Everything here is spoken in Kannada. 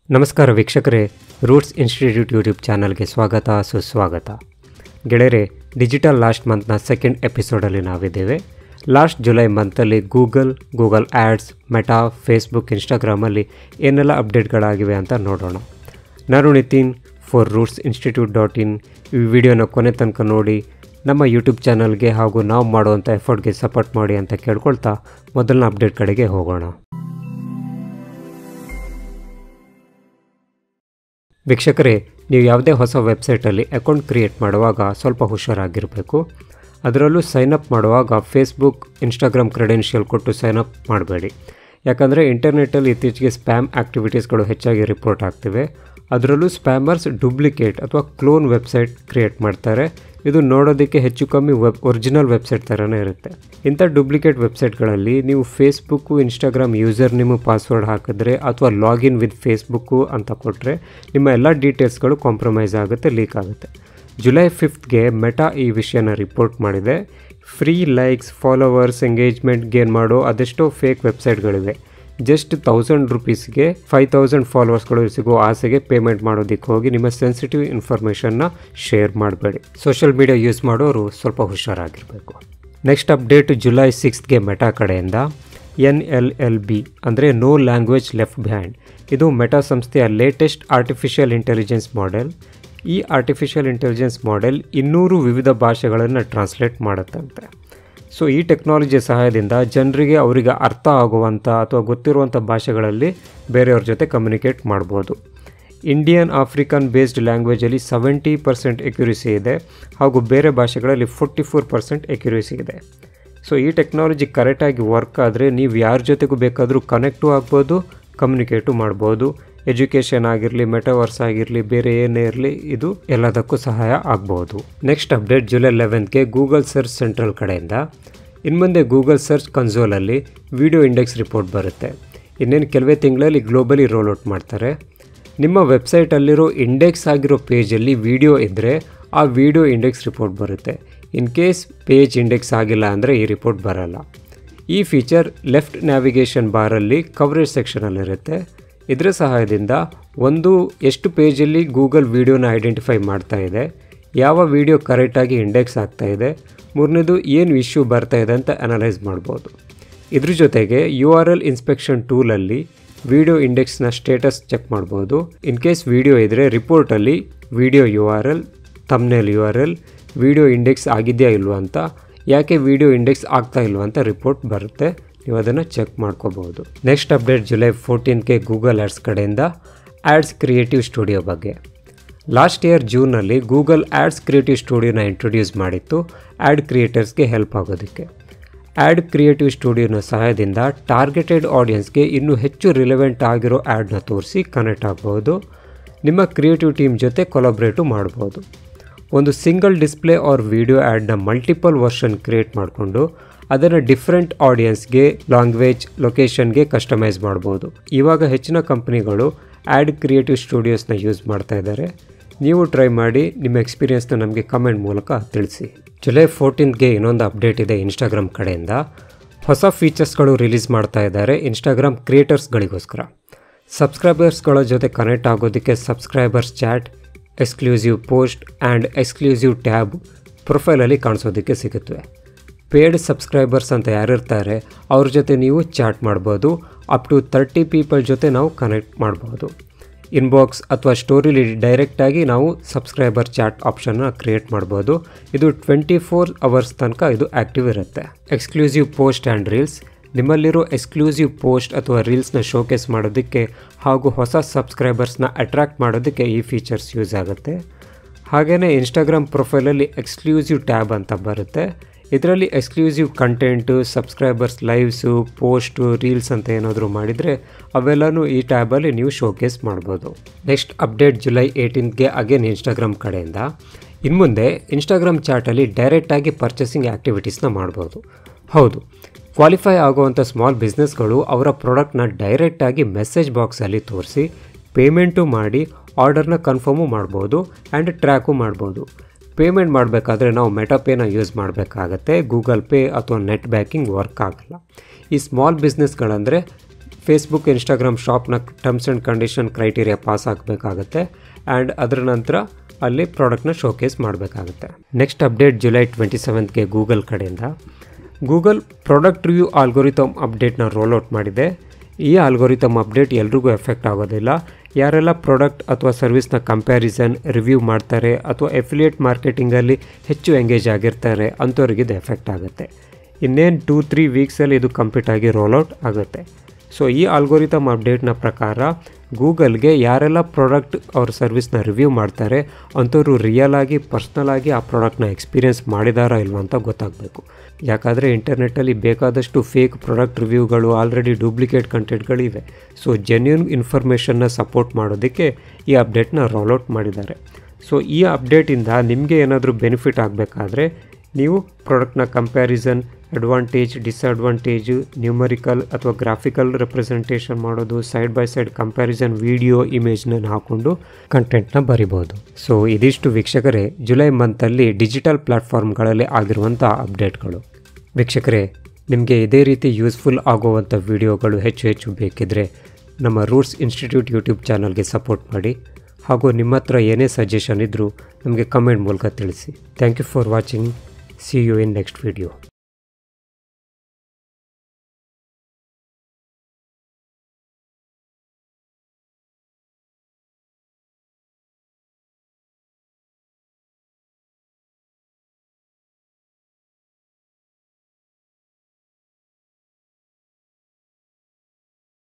ನಮಸ್ಕಾರ ವೀಕ್ಷಕರೇ ರೂಟ್ಸ್ ಇನ್ಸ್ಟಿಟ್ಯೂಟ್ ಯೂಟ್ಯೂಬ್ ಚಾನಲ್ಗೆ ಸ್ವಾಗತ ಸುಸ್ವಾಗತ ಗೆಳೆಯರೆ ಡಿಜಿಟಲ್ ಲಾಸ್ಟ್ ಮಂತ್ನ ಸೆಕೆಂಡ್ ಎಪಿಸೋಡಲ್ಲಿ ನಾವಿದ್ದೇವೆ ಲಾಸ್ಟ್ ಜುಲೈ ಮಂತಲ್ಲಿ Google Google ads Meta Facebook ಇನ್ಸ್ಟಾಗ್ರಾಮಲ್ಲಿ ಏನೆಲ್ಲ ಅಪ್ಡೇಟ್ಗಳಾಗಿವೆ ಅಂತ ನೋಡೋಣ ನಾನು Nitin for roots institute dot in ಈ ವಿಡಿಯೋನ ಕೊನೆ ತನಕ ನೋಡಿ ನಮ್ಮ ಯೂಟ್ಯೂಬ್ ಚಾನಲ್ಗೆ ಹಾಗೂ ನಾವು ಮಾಡುವಂಥ ಎಫರ್ಟ್ಗೆ ಸಪೋರ್ಟ್ ಮಾಡಿ ಅಂತ ಕೇಳ್ಕೊಳ್ತಾ ಮೊದಲನ ಅಪ್ಡೇಟ್ ಕಡೆಗೆ ಹೋಗೋಣ ವೀಕ್ಷಕರೇ ನೀವು ಯಾವುದೇ ಹೊಸ ವೆಬ್ಸೈಟಲ್ಲಿ ಅಕೌಂಟ್ ಕ್ರಿಯೇಟ್ ಮಾಡುವಾಗ ಸ್ವಲ್ಪ ಹುಷಾರಾಗಿರಬೇಕು ಅದರಲ್ಲೂ ಸೈನಪ್ ಮಾಡುವಾಗ ಫೇಸ್ಬುಕ್ ಇನ್ಸ್ಟಾಗ್ರಾಮ್ ಕ್ರೆಡೆನ್ಷಿಯಲ್ ಕೊಟ್ಟು ಸೈನಪ್ ಮಾಡಬೇಡಿ ಯಾಕಂದರೆ ಇಂಟರ್ನೆಟ್ಟಲ್ಲಿ ಇತ್ತೀಚೆಗೆ ಸ್ಪ್ಯಾಮ್ ಆ್ಯಕ್ಟಿವಿಟೀಸ್ಗಳು ಹೆಚ್ಚಾಗಿ ರಿಪೋರ್ಟ್ ಆಗ್ತಿವೆ ಅದರಲ್ಲೂ ಸ್ಪ್ಯಾಮರ್ಸ್ ಡೂಪ್ಲಿಕೇಟ್ ಅಥವಾ ಕ್ಲೋನ್ ವೆಬ್ಸೈಟ್ ಕ್ರಿಯೇಟ್ ಮಾಡ್ತಾರೆ ಇದು ನೋಡೋದಕ್ಕೆ ಹೆಚ್ಚು ಕಮ್ಮಿ ವೆಬ್ ಒರಿಜಿನಲ್ ವೆಬ್ಸೈಟ್ ಥರನೇ ಇರುತ್ತೆ ಇಂಥ ಡೂಪ್ಲಿಕೇಟ್ ವೆಬ್ಸೈಟ್ಗಳಲ್ಲಿ ನೀವು ಫೇಸ್ಬುಕ್ಕು ಇನ್ಸ್ಟಾಗ್ರಾಮ್ ಯೂಸರ್ ನಿಮ್ಮ ಪಾಸ್ವರ್ಡ್ ಹಾಕಿದ್ರೆ ಅಥವಾ ಲಾಗಿನ್ ವಿತ್ ಫೇಸ್ಬುಕ್ಕು ಅಂತ ಕೊಟ್ಟರೆ ನಿಮ್ಮ ಎಲ್ಲ ಡೀಟೇಲ್ಸ್ಗಳು ಕಾಂಪ್ರಮೈಸ್ ಆಗುತ್ತೆ ಲೀಕ್ ಆಗುತ್ತೆ ಜುಲೈ ಫಿಫ್ತ್ಗೆ ಮೆಟಾ ಈ ವಿಷಯನ ರಿಪೋರ್ಟ್ ಮಾಡಿದೆ free likes followers engagement gain ಮಾಡೋ ಅದೆಷ್ಟೋ ಫೇಕ್ ವೆಬ್ಸೈಟ್ಗಳಿವೆ ಜಸ್ಟ್ ತೌಸಂಡ್ ರುಪೀಸ್ಗೆ ಫೈವ್ ತೌಸಂಡ್ ಫಾಲೋವರ್ಸ್ಗಳು ಸಿಗೋ ಆಸೆಗೆ ಪೇಮೆಂಟ್ ಮಾಡೋದಕ್ಕೆ ಹೋಗಿ ನಿಮ್ಮ ಸೆನ್ಸಿಟಿವ್ ಇನ್ಫಾರ್ಮೇಷನ್ನ ಶೇರ್ ಮಾಡಬೇಡಿ ಸೋಷಿಯಲ್ ಮೀಡಿಯಾ ಯೂಸ್ ಮಾಡೋರು ಸ್ವಲ್ಪ ಹುಷಾರಾಗಿರಬೇಕು ನೆಕ್ಸ್ಟ್ ಅಪ್ಡೇಟ್ ಜುಲೈ ಸಿಕ್ಸ್ತ್ಗೆ ಮೆಟಾ ಕಡೆಯಿಂದ ಎನ್ ಎಲ್ ಎಲ್ ಬಿ ಅಂದರೆ ನೋ ಲ್ಯಾಂಗ್ವೇಜ್ ಲೆಫ್ಟ್ ಬಿಹೈಂಡ್ ಇದು ಮೆಟಾ ಸಂಸ್ಥೆಯ ಲೇಟೆಸ್ಟ್ ಆರ್ಟಿಫಿಷಿಯಲ್ ಇಂಟೆಲಿಜೆನ್ಸ್ ಮಾಡೆಲ್ ಈ ಆರ್ಟಿಫಿಷಿಯಲ್ ಇಂಟೆಲಿಜೆನ್ಸ್ ಮಾಡೆಲ್ ಇನ್ನೂರು ವಿವಿಧ ಭಾಷೆಗಳನ್ನು ಟ್ರಾನ್ಸ್ಲೇಟ್ ಮಾಡುತ್ತಂತೆ ಸೊ ಈ ಟೆಕ್ನಾಲಜಿ ಸಹಾಯದಿಂದ ಜನರಿಗೆ ಅವರಿಗೆ ಅರ್ಥ ಆಗುವಂಥ ಅಥವಾ ಗೊತ್ತಿರುವಂಥ ಭಾಷೆಗಳಲ್ಲಿ ಬೇರೆಯವ್ರ ಜೊತೆ ಕಮ್ಯುನಿಕೇಟ್ ಮಾಡ್ಬೋದು ಇಂಡಿಯನ್ ಆಫ್ರಿಕನ್ ಬೇಸ್ಡ್ ಲ್ಯಾಂಗ್ವೇಜಲ್ಲಿ ಸೆವೆಂಟಿ ಪರ್ಸೆಂಟ್ ಎಕ್ಯುರಿಸಿ ಇದೆ ಹಾಗೂ ಬೇರೆ ಭಾಷೆಗಳಲ್ಲಿ ಫೋರ್ಟಿ ಫೋರ್ ಪರ್ಸೆಂಟ್ ಎಕ್ಯುರಿಸಿ ಇದೆ ಸೊ ಈ ಟೆಕ್ನಾಲಜಿ ಕರೆಕ್ಟಾಗಿ ವರ್ಕ್ ಆದರೆ ನೀವು ಯಾರ ಜೊತೆಗೂ ಬೇಕಾದರೂ ಕನೆಕ್ಟು ಆಗ್ಬೋದು ಕಮ್ಯುನಿಕೇಟು ಮಾಡ್ಬೋದು ಎಜುಕೇಷನ್ ಆಗಿರಲಿ ಮೆಟವರ್ಸ್ ಆಗಿರಲಿ ಬೇರೆ ಏನೇ ಇರಲಿ ಇದು ಎಲ್ಲದಕ್ಕೂ ಸಹಾಯ ಆಗ್ಬೋದು ನೆಕ್ಸ್ಟ್ ಅಪ್ಡೇಟ್ ಜುಲೈ ಲೆವೆಂತ್ಗೆ ಗೂಗಲ್ ಸರ್ಚ್ ಸೆಂಟ್ರಲ್ ಕಡೆಯಿಂದ ಇನ್ನು ಮುಂದೆ ಗೂಗಲ್ ಸರ್ಚ್ ಕನ್ಸೋಲಲ್ಲಿ ವಿಡಿಯೋ ಇಂಡೆಕ್ಸ್ ರಿಪೋರ್ಟ್ ಬರುತ್ತೆ ಇನ್ನೇನು ಕೆಲವೇ ತಿಂಗಳಲ್ಲಿ ಗ್ಲೋಬಲಿ ರೋಲ್ ಔಟ್ ಮಾಡ್ತಾರೆ ನಿಮ್ಮ ವೆಬ್ಸೈಟಲ್ಲಿರೋ ಇಂಡೆಕ್ಸ್ ಆಗಿರೋ ಪೇಜಲ್ಲಿ ವಿಡಿಯೋ ಇದ್ದರೆ ಆ ವಿಡಿಯೋ ಇಂಡೆಕ್ಸ್ ರಿಪೋರ್ಟ್ ಬರುತ್ತೆ ಇನ್ ಕೇಸ್ ಪೇಜ್ ಇಂಡೆಕ್ಸ್ ಆಗಿಲ್ಲ ಅಂದರೆ ಈ ರಿಪೋರ್ಟ್ ಬರಲ್ಲ ಈ ಫೀಚರ್ ಲೆಫ್ಟ್ ನ್ಯಾವಿಗೇಷನ್ ಬಾರಲ್ಲಿ ಕವರೇಜ್ ಸೆಕ್ಷನಲ್ಲಿರುತ್ತೆ ಇದರ ಸಹಾಯದಿಂದ ಒಂದು ಎಷ್ಟು ಪೇಜಲ್ಲಿ ಗೂಗಲ್ ವೀಡಿಯೋನ ಐಡೆಂಟಿಫೈ ಮಾಡ್ತಾ ಇದೆ ಯಾವ ವಿಡಿಯೋ ಕರೆಕ್ಟಾಗಿ ಇಂಡೆಕ್ಸ್ ಆಗ್ತಾ ಇದೆ ಮೂರನೇದು ಏನು ಇಶ್ಯೂ ಬರ್ತಾ ಇದೆ ಅಂತ ಅನಲೈಸ್ ಮಾಡ್ಬೋದು ಇದ್ರ ಜೊತೆಗೆ ಯು ಆರ್ ಎಲ್ ಇನ್ಸ್ಪೆಕ್ಷನ್ ಟೂಲಲ್ಲಿ ವಿಡಿಯೋ ಇಂಡೆಕ್ಸ್ನ ಸ್ಟೇಟಸ್ ಚೆಕ್ ಮಾಡ್ಬೋದು ಇನ್ ಕೇಸ್ ವಿಡಿಯೋ ಇದ್ದರೆ ರಿಪೋರ್ಟಲ್ಲಿ video U R L thumbnail U R L video index ಆಗಿದೆಯಾ ಇಲ್ವಾ ಅಂತ ಯಾಕೆ ವಿಡಿಯೋ ಇಂಡೆಕ್ಸ್ ಆಗ್ತಾ ಇಲ್ವಾ ಅಂತ ರಿಪೋರ್ಟ್ ಬರುತ್ತೆ ನೀವು ಅದನ್ನು ಚೆಕ್ ಮಾಡ್ಕೋಬಹುದು ನೆಕ್ಸ್ಟ್ ಅಪ್ಡೇಟ್ ಜುಲೈ ಫೋರ್ಟೀನ್ಗೆ ಗೂಗಲ್ ಆ್ಯಡ್ಸ್ ಕಡೆಯಿಂದ ಆ್ಯಡ್ಸ್ ಕ್ರಿಯೇಟಿವ್ ಸ್ಟುಡಿಯೋ ಬಗ್ಗೆ ಲಾಸ್ಟ್ ಇಯರ್ ಜೂನಲ್ಲಿ ಗೂಗಲ್ ಆ್ಯಡ್ಸ್ ಕ್ರಿಯೇಟಿವ್ ಸ್ಟುಡಿಯೋನ ಇಂಟ್ರೊಡ್ಯೂಸ್ ಮಾಡಿತ್ತು ಆ್ಯಡ್ ಕ್ರಿಯೇಟರ್ಸ್ಗೆ ಹೆಲ್ಪ್ ಆಗೋದಕ್ಕೆ ಆ್ಯಡ್ ಕ್ರಿಯೇಟಿವ್ ಸ್ಟುಡಿಯೋನ ಸಹಾಯದಿಂದ ಟಾರ್ಗೆಟೆಡ್ ಆಡಿಯನ್ಸ್ಗೆ ಇನ್ನೂ ಹೆಚ್ಚು ರಿಲೆವೆಂಟ್ ಆಗಿರೋ ಆ್ಯಡ್ನ ತೋರಿಸಿ ಕನೆಕ್ಟ್ ಆಗ್ಬೋದು ನಿಮ್ಮ ಕ್ರಿಯೇಟಿವ್ ಟೀಮ್ ಜೊತೆ ಕೊಲಾಬ್ರೇಟು ಮಾಡ್ಬೋದು ಒಂದು ಸಿಂಗಲ್ ಡಿಸ್ಪ್ಲೇ ಆರ್ ವಿಡಿಯೋ ಆ್ಯಡ್ನ ಮಲ್ಟಿಪಲ್ ವರ್ಷನ್ ಕ್ರಿಯೇಟ್ ಮಾಡಿಕೊಂಡು ಅದನ್ನು ಡಿಫ್ರೆಂಟ್ ಆಡಿಯನ್ಸ್ಗೆ ಲ್ಯಾಂಗ್ವೇಜ್ ಲೊಕೇಶನ್ಗೆ ಕಸ್ಟಮೈಸ್ ಮಾಡ್ಬೋದು ಇವಾಗ ಹೆಚ್ಚಿನ ಕಂಪ್ನಿಗಳು ಆ್ಯಡ್ ಕ್ರಿಯೇಟಿವ್ ಸ್ಟುಡಿಯೋಸ್ನ ಯೂಸ್ ಮಾಡ್ತಾ ಇದ್ದಾರೆ ನೀವು ಟ್ರೈ ಮಾಡಿ ನಿಮ್ಮ ಎಕ್ಸ್ಪೀರಿಯನ್ಸ್ನ ನಮಗೆ ಕಮೆಂಟ್ ಮೂಲಕ ತಿಳಿಸಿ ಜುಲೈ ಫೋರ್ಟೀನ್ತ್ಗೆ ಇನ್ನೊಂದು ಅಪ್ಡೇಟ್ ಇದೆ ಇನ್ಸ್ಟಾಗ್ರಾಮ್ ಕಡೆಯಿಂದ ಹೊಸ ಫೀಚರ್ಸ್ಗಳು ರಿಲೀಸ್ ಮಾಡ್ತಾ ಇದ್ದಾರೆ ಇನ್ಸ್ಟಾಗ್ರಾಮ್ ಕ್ರಿಯೇಟರ್ಸ್ಗಳಿಗೋಸ್ಕರ ಸಬ್ಸ್ಕ್ರೈಬರ್ಸ್ಗಳ ಜೊತೆ ಕನೆಕ್ಟ್ ಆಗೋದಕ್ಕೆ subscribers chat exclusive post and exclusive tab ಪ್ರೊಫೈಲಲ್ಲಿ ಕಾಣಿಸೋದಕ್ಕೆ ಸಿಗುತ್ತವೆ ಪೇಡ್ ಸಬ್ಸ್ಕ್ರೈಬರ್ಸ್ ಅಂತ ಯಾರಿರ್ತಾರೆ ಅವ್ರ ಜೊತೆ ನೀವು ಚಾಟ್ ಮಾಡ್ಬೋದು ಅಪ್ ಟು ತರ್ಟಿ ಪೀಪಲ್ ಜೊತೆ ನಾವು ಕನೆಕ್ಟ್ ಮಾಡ್ಬೋದು ಇನ್ಬಾಕ್ಸ್ ಅಥವಾ ಸ್ಟೋರಿಲಿ ಡೈರೆಕ್ಟಾಗಿ ನಾವು ಸಬ್ಸ್ಕ್ರೈಬರ್ ಚಾಟ್ ಆಪ್ಷನ್ನ ಕ್ರಿಯೇಟ್ ಮಾಡ್ಬೋದು ಇದು ಟ್ವೆಂಟಿ ಫೋರ್ ಅವರ್ಸ್ ತನಕ ಇದು ಆ್ಯಕ್ಟಿವ್ ಇರುತ್ತೆ ಎಕ್ಸ್ಕ್ಲೂಸಿವ್ ಪೋಸ್ಟ್ ಆ್ಯಂಡ್ ರೀಲ್ಸ್ ನಿಮ್ಮಲ್ಲಿರೋ ಎಕ್ಸ್ಕ್ಲೂಸಿವ್ ಪೋಸ್ಟ್ ಅಥವಾ ರೀಲ್ಸ್ನ ಶೋಕೇಸ್ ಮಾಡೋದಕ್ಕೆ ಹಾಗೂ ಹೊಸ ಸಬ್ಸ್ಕ್ರೈಬರ್ಸ್ನ ಅಟ್ರ್ಯಾಕ್ಟ್ ಮಾಡೋದಕ್ಕೆ ಈ ಫೀಚರ್ಸ್ ಯೂಸ್ ಆಗುತ್ತೆ ಹಾಗೆಯೇ ಇನ್ಸ್ಟಾಗ್ರಾಮ್ ಪ್ರೊಫೈಲಲ್ಲಿ ಎಕ್ಸ್ಕ್ಲೂಸಿವ್ ಟ್ಯಾಬ್ ಅಂತ ಬರುತ್ತೆ ಇದರಲ್ಲಿ exclusive content subscribers lives post reels ಅಂತ ಏನಾದರೂ ಮಾಡಿದರೆ ಅವೆಲ್ಲನೂ ಈ ಟ್ಯಾಬಲ್ಲಿ ನೀವು ಶೋಕೇಸ್ ಮಾಡ್ಬೋದು ನೆಕ್ಸ್ಟ್ ಅಪ್ಡೇಟ್ ಜುಲೈ ಏಯ್ಟೀನ್ತ್ಗೆ ಅಗೇನ್ ಇನ್ಸ್ಟಾಗ್ರಾಮ್ ಕಡೆಯಿಂದ ಇನ್ನು ಮುಂದೆ ಇನ್ಸ್ಟಾಗ್ರಾಮ್ ಚಾಟಲ್ಲಿ ಡೈರೆಕ್ಟಾಗಿ ಪರ್ಚೇಸಿಂಗ್ ಆ್ಯಕ್ಟಿವಿಟೀಸ್ನ ಮಾಡ್ಬೋದು ಹೌದು ಕ್ವಾಲಿಫೈ ಆಗುವಂಥ ಸ್ಮಾಲ್ ಬಿಸ್ನೆಸ್ಗಳು ಅವರ ಪ್ರಾಡಕ್ಟ್ನ ಡೈರೆಕ್ಟಾಗಿ ಮೆಸೇಜ್ ಬಾಕ್ಸಲ್ಲಿ ತೋರಿಸಿ ಪೇಮೆಂಟು ಮಾಡಿ ಆರ್ಡರ್ನ ಕನ್ಫರ್ಮು ಮಾಡ್ಬೋದು ಆ್ಯಂಡ್ ಟ್ರ್ಯಾಕು ಮಾಡ್ಬೋದು ಪೇಮೆಂಟ್ ಮಾಡಬೇಕಾದ್ರೆ ನಾವು ಮೆಟಾಪೇನ ಯೂಸ್ ಮಾಡಬೇಕಾಗತ್ತೆ ಗೂಗಲ್ ಪೇ ಅಥವಾ ನೆಟ್ ಬ್ಯಾಂಕಿಂಗ್ ವರ್ಕ್ ಆಗಲ್ಲ ಈ ಸ್ಮಾಲ್ ಬಿಸ್ನೆಸ್ಗಳಂದರೆ ಫೇಸ್ಬುಕ್ ಇನ್ಸ್ಟಾಗ್ರಾಮ್ ಶಾಪ್ನ terms and condition criteria pass ಆಗಬೇಕಾಗತ್ತೆ ಆ್ಯಂಡ್ ಅದರ ನಂತರ ಅಲ್ಲಿ ಪ್ರಾಡಕ್ಟ್ನ ಶೋಕೇಸ್ ಮಾಡಬೇಕಾಗುತ್ತೆ ನೆಕ್ಸ್ಟ್ ಅಪ್ಡೇಟ್ ಜುಲೈ ಟ್ವೆಂಟಿ ಸೆವೆಂತ್ಗೆ ಗೂಗಲ್ ಕಡೆಯಿಂದ ಗೂಗಲ್ ಪ್ರಾಡಕ್ಟ್ ರಿವ್ಯೂ ಆಲ್ಗೋರಿಥಮ್ ಅಪ್ಡೇಟ್ನ ರೋಲ್ಔಟ್ ಮಾಡಿದೆ ಈ ಆಲ್ಗೋರಿಥಮ್ ಅಪ್ಡೇಟ್ ಎಲ್ರಿಗೂ ಎಫೆಕ್ಟ್ ಆಗೋದಿಲ್ಲ ಯಾರೆಲ್ಲ ಪ್ರಾಡಕ್ಟ್ ಅಥವಾ ಸರ್ವಿಸ್ನ ಕಂಪ್ಯಾರಿಸನ್ ರಿವ್ಯೂ ಮಾಡ್ತಾರೆ ಅಥವಾ ಎಫಿಲಿಯೇಟ್ ಮಾರ್ಕೆಟಿಂಗಲ್ಲಿ ಹೆಚ್ಚು ಎಂಗೇಜ್ ಆಗಿರ್ತಾರೆ ಅಂಥವ್ರಿಗೆ ಇದು ಎಫೆಕ್ಟ್ ಆಗುತ್ತೆ ಇನ್ನೇನು ಟೂ ತ್ರೀ ವೀಕ್ಸಲ್ಲಿ ಇದು ಕಂಪ್ಲೀಟ್ ಆಗಿ ರೋಲ್ಔಟ್ ಆಗುತ್ತೆ ಸೊ ಈ ಆಲ್ಗೋರಿಥಮ್ ಅಪ್ಡೇಟ್ನ ಪ್ರಕಾರ ಗೂಗಲ್ಗೆ ಯಾರೆಲ್ಲ ಪ್ರಾಡಕ್ಟ್ ಅವ್ರ ಸರ್ವಿಸ್ನ ರಿವ್ಯೂ ಮಾಡ್ತಾರೆ ಅಂಥವ್ರು ರಿಯಲ್ ಆಗಿ ಪರ್ಸ್ನಲ್ ಆಗಿ ಆ ಪ್ರಾಡಕ್ಟ್ನ ಎಕ್ಸ್ಪೀರಿಯೆನ್ಸ್ ಮಾಡಿದಾರಾ ಇಲ್ವಾ ಅಂತ ಗೊತ್ತಾಗಬೇಕು ಯಾಕಂದರೆ ಇಂಟರ್ನೆಟ್ಟಲ್ಲಿ ಬೇಕಾದಷ್ಟು ಫೇಕ್ ಪ್ರಾಡಕ್ಟ್ ರಿವ್ಯೂಗಳು ಆಲ್ರೆಡಿ ಡೂಪ್ಲಿಕೇಟ್ ಕಂಟೆಂಟ್ಗಳಿವೆ ಸೊ ಜೆನ್ಯೂನ್ ಇನ್ಫಾರ್ಮೇಷನ್ನ ಸಪೋರ್ಟ್ ಮಾಡೋದಕ್ಕೆ ಈ ಅಪ್ಡೇಟ್ನ ರೋಲ್ಔಟ್ ಮಾಡಿದ್ದಾರೆ ಸೊ ಈ ಅಪ್ಡೇಟಿಂದ ನಿಮಗೆ ಏನಾದರೂ ಬೆನಿಫಿಟ್ ಆಗಬೇಕಾದ್ರೆ ನೀವು ಪ್ರಾಡಕ್ಟ್ನ ಕಂಪ್ಯಾರಿಸನ್ ಅಡ್ವಾಂಟೇಜ್ ಡಿಸ್ಅಡ್ವಾಂಟೇಜು ನ್ಯೂಮರಿಕಲ್ ಅಥವಾ ಗ್ರಾಫಿಕಲ್ ರೆಪ್ರೆಸೆಂಟೇಷನ್ ಮಾಡೋದು side by side comparison video ಇಮೇಜ್ನ ಹಾಕ್ಕೊಂಡು ಕಂಟೆಂಟ್ನ ಬರಿಬೋದು ಸೊ ಇದಿಷ್ಟು ವೀಕ್ಷಕರೇ ಜುಲೈ ಮಂತಲ್ಲಿ ಡಿಜಿಟಲ್ ಪ್ಲ್ಯಾಟ್ಫಾರ್ಮ್ಗಳಲ್ಲಿ ಆಗಿರುವಂಥ ಅಪ್ಡೇಟ್ಗಳು ವೀಕ್ಷಕರೇ ನಿಮಗೆ ಇದೇ ರೀತಿ ಯೂಸ್ಫುಲ್ ಆಗುವಂಥ ವಿಡಿಯೋಗಳು ಹೆಚ್ಚು ಹೆಚ್ಚು ಬೇಕಿದ್ದರೆ ನಮ್ಮ ರೂಟ್ಸ್ ಇನ್ಸ್ಟಿಟ್ಯೂಟ್ ಯೂಟ್ಯೂಬ್ ಚಾನಲ್ಗೆ ಸಪೋರ್ಟ್ ಮಾಡಿ ಹಾಗೂ ನಿಮ್ಮ ಹತ್ರ ಏನೇ ಸಜೆಷನ್ ಇದ್ದರೂ ನಮಗೆ ಕಮೆಂಟ್ ಮೂಲಕ ತಿಳಿಸಿ thank you for watching see you in next video